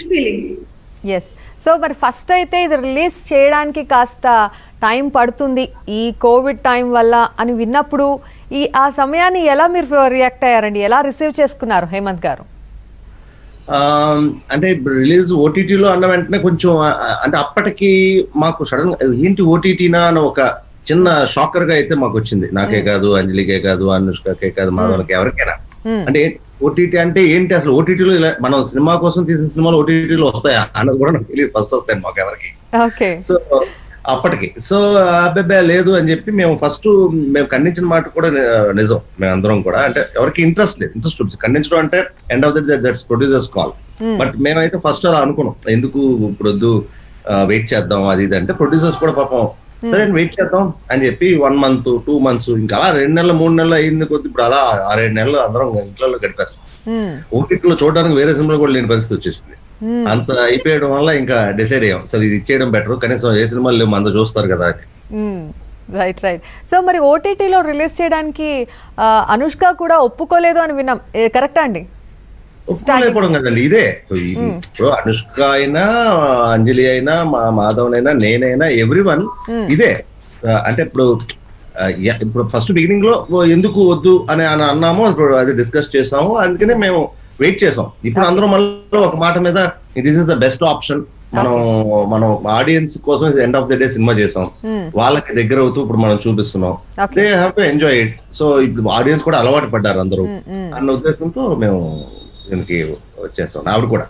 Mixed feelings yes so మరి first అయితే ఇది రిలీజ్ చేయడానికి కాస్త టైం పడుతుంది ఈ కోవిడ్ టైం వల్ల అని విన్నప్పుడు ఈ ఆ సమయాన్ని ఎలా మీరు రియాక్ట్ అయ్యారండి ఎలా రిసీవ్ చేసుకున్నారు హేమంత్ గారు ఆమ్, అంటే రిలీజ్ ఓటీటీలో అన్న వెంటనే కొంచెం ఆ, అంటే అప్పటికి మాకు సడన్ ఏంటి ఓటీటీనా అని ఒక చిన్న షాకర్ గా అయితే మాకు వచ్చింది నాకే కాదు అంజలికే కాదు అనుష్కకే కాదు మాధవన్కి ఎవరికైనా Hmm. అంటే ఓటీటీ అంటే ఏంటి అసలు ఓటీటీలో ఇలా మనం సినిమా కోసం తీసిన సినిమాలు ఓటీటీలో వస్తాయా అన్నది కూడా నాకు తెలియదు ఫస్ట్ వస్తాయి మాకు ఎవరికి ఓకే సో అప్పటికి సో అబ్బాయి లేదు అని చెప్పి మేము ఫస్ట్ మేము ఖండించిన మాట కూడా ని- నిజం మేము అందరం కూడా అంటే ఎవరికి ఇంట్రెస్ట్ లేదు ఇంట్రెస్ట్ చూపించి ఖండించడం అంటే end of the that's producers call but మేమైతే ఫస్ట్ అలా అనుకున్నాం ఎందుకు ఇప్పుడు వద్దు వెయిట్ చేద్దాం అది ఇది అంటే ప్రొడ్యూసర్స్ కూడా పాపం సరే వెయిట్ చేద్దాం అని చెప్పి వన్ మంత్ టూ మంత్స్ ఇంకా అలా రెండు నెలలు మూడు నెలలు అయింది కొద్ది ఇప్పుడు అలా ఆరేడు నెలలు అందరం ఇంట్లో గడిపేస్తాం ఓటీటీలో చూడడానికి వేరే సినిమాలు కూడా లేని పరిస్థితి వచ్చేసింది అంత అయిపోయడం వల్ల ఇంకా డిసైడ్ అయ్యాం సరే ఇది ఇచ్చేయడం బెటర్ కనీసం ఏ సినిమాలు లేవు మంద చూస్తారు కదా అని రైట్ రైట్ సో మరి ఓటీటీలో రిలీజ్ చేయడానికి ఆ, అనుష్క కూడా ఒప్పుకోలేదు అని విన్నాం కరెక్టా అండి ఒప్పుకోలేకపోవడం కదండి ఇదే ఇది- ఇప్పుడు అనుష్క అయినా అంజలి అయినా మా మాధవన్ అయినా నేనైనా ఎవ్రీ వన్ ఇదే ఆ, అంటే ఇప్పుడు ఆ, యా- ఇప్పుడు ఫస్ట్ బిగినింగ్ లో ఓ ఎందుకు వద్దు అని అని అన్నాము ఇప్పుడు అది డిస్కస్ చేసాము అందుకనే మేము వెయిట్ చేసాం ఇప్పుడు అందరం మళ్ళీ ఒక మాట మీద this is the best option మనం మనం ఆడియన్స్ కోసం end of the day cinema చేసాం వాళ్ళకి దగ్గర అవుతూ ఇప్పుడు మనం చూపిస్తున్నాం Okay. They have to enjoy it so ఇప్పుడు ఆడియన్స్ కూడా అలవాటు పడ్డారు అందరూ అన్న ఉద్దేశంతో మేము దీనికి వచ్చేస్తాం ఆవిడ కూడా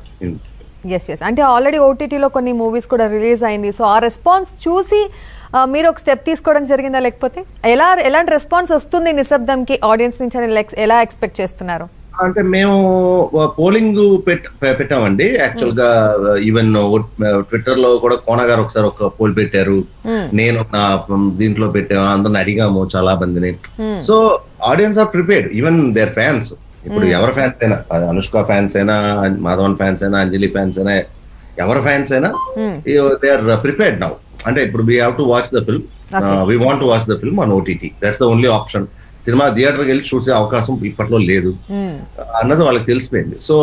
ఎస్ ఎస్ అంటే ఆల్రెడీ ఓటీటీలో కొన్ని మూవీస్ కూడా రిలీజ్ అయింది సో ఆ రెస్పాన్స్ చూసి ఆ, మీరు ఒక స్టెప్ తీసుకోవడం జరిగిందా లేకపోతే ఎలా ఎలాంటి రెస్పాన్స్ వస్తుంది నిశ్శబ్దంకి ఆడియన్స్ నుంచి అని లెక్- ఎలా ఎక్స్పెక్ట్ చేస్తున్నారు అంటే మేము పోలింగ్ పెట్టామండి యాక్చువల్ గా ఈవెన్ ట్విట్టర్ లో కూడా కోన గారు ఒకసారి ఒక పోల్ పెట్టారు నేను నా దీంట్లో పెట్టాము అందరిని అడిగాము చాలా మందిని so audience are prepared even their fans ఇప్పుడు ఎవరి ఫ్యాన్స్ అయినా అది అనుష్క ఫ్యాన్స్ అయినా మాధవన్ ఫ్యాన్స్ అయినా అంజలి ఫ్యాన్స్ అయినా ఎవరి ఫ్యాన్స్ అయినా దే ఆర్ ప్రిపేర్డ్ నౌ అంటే ఇప్పుడు we have to watch the film we want to watch the film on OTT that's the only option cinema థియేటర్కి వెళ్ళి చూసే అవకాశం ఇప్పట్లో లేదు అన్నది వాళ్ళకి తెలిసిపోయింది సో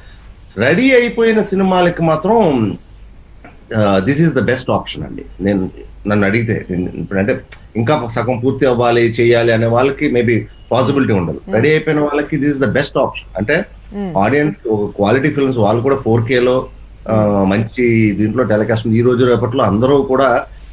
రెడీ అయిపోయిన సినిమాలకి మాత్రం this is the best option అండి నేను నన్ను అడిగితే నేను ఇప్పుడు అంటే ఇంకా సగం పూర్తి అవ్వాలి చేయాలి అనే వాళ్ళకి మేబీ పాసిబిలిటీ ఉండదు రెడీ అయిపోయిన వాళ్ళకి this is the best option అంటే ఆడియన్స్ క్వాలిటీ ఫిల్మ్స్ వాళ్ళు కూడా ఫోర్ లో మంచి దీంట్లో టెలికాస్ట్ ఈ రోజు రేపట్లో అందరూ కూడా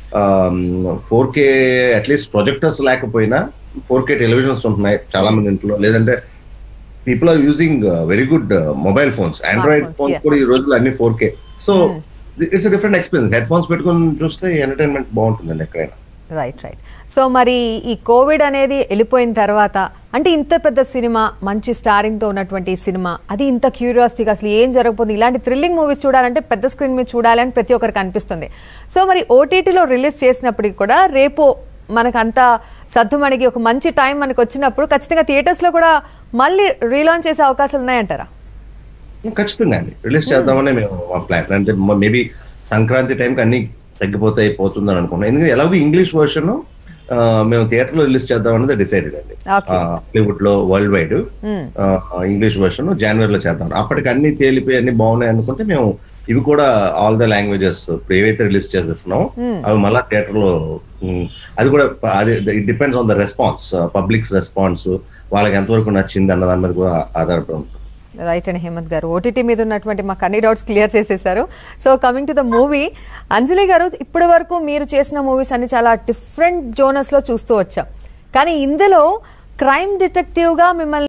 ఫోర్ కే అట్లీస్ట్ ప్రొజెక్టర్స్ లేకపోయినా ఫోర్ కే టెలివిజన్స్ ఉంటున్నాయి చాలా మంది ఇంట్లో లేదంటే people are using very good mobile phones Android Smartphones, phones yeah. కూడా ఈ రోజుల్లో అన్ని four K so it's different experience headphones పెట్టుకొని చూస్తే ఎంటర్టైన్మెంట్ బాగుంటుందండి ఎక్కడైనా రైట్ రైట్ సో మరి ఈ కోవిడ్ అనేది వెళ్ళిపోయిన తర్వాత అంటే ఇంత పెద్ద సినిమా మంచి స్టారింగ్తో ఉన్నటువంటి ఈ సినిమా అది ఇంత క్యూరియాసిటీగా అసలు ఏం జరగబోతుంది ఇలాంటి థ్రిల్లింగ్ మూవీస్ చూడాలంటే పెద్ద స్క్రీన్ మీద చూడాలని ప్రతి ఒక్కరికి అనిపిస్తుంది సో మరి ఓటీటీలో రిలీజ్ చేసినప్పటికి కూడా రేపు మనకు అంత సద్దుమణిగి ఒక మంచి టైం మనకు వచ్చినప్పుడు ఖచ్చితంగా థియేటర్స్లో కూడా మళ్ళీ రీలాంచ్ చేసే అవకాశాలు ఉన్నాయంటారా ఖచ్చితంగా అండి రిలీజ్ చేద్దామని మేము మా ప్లాన్ అంటే మేబీ సంక్రాంతి టైంకి అన్ని తగ్గిపోతాయి పోతుందని అనుకున్నాం ఎందుకంటే ఎలాగో ఇంగ్లీష్ వర్షన్ మేము థియేటర్ లో రిలీజ్ చేద్దాం అనేది డిసైడెడ్ అండి Okay. హాలీవుడ్ లో worldwide Hmm. English version జనవరిలో చేద్దాం అప్పటికి అన్ని తేలిపోయి అన్ని బాగున్నాయి అనుకుంటే మేము ఇవి కూడా ఆల్ ద లాంగ్వేజెస్ ఇప్పుడు ఏవైతే రిలీజ్ చేసేస్తున్నామో అవి మళ్ళా థియేటర్ లో ఉమ్, అది కూడా ప- అది it depends on the response publics response వాళ్ళకి ఎంతవరకు నచ్చింది అన్న దాని మీద కూడా ఆధారపడి ఉంటుంది రైట్ అండి హేమంత్ గారు ఓటీటీ మీద ఉన్నటువంటి మాకు అన్ని డౌట్స్ క్లియర్ చేసేసారు so coming to the movie Anjali garu ఇప్పటి వరకు మీరు చేసిన మూవీస్ అన్ని చాలా డిఫరెంట్ జోనర్స్లో చూస్తూ వచ్చాం కానీ ఇందులో క్రైమ్ డిటెక్టివ్గా మిమ్మల్ని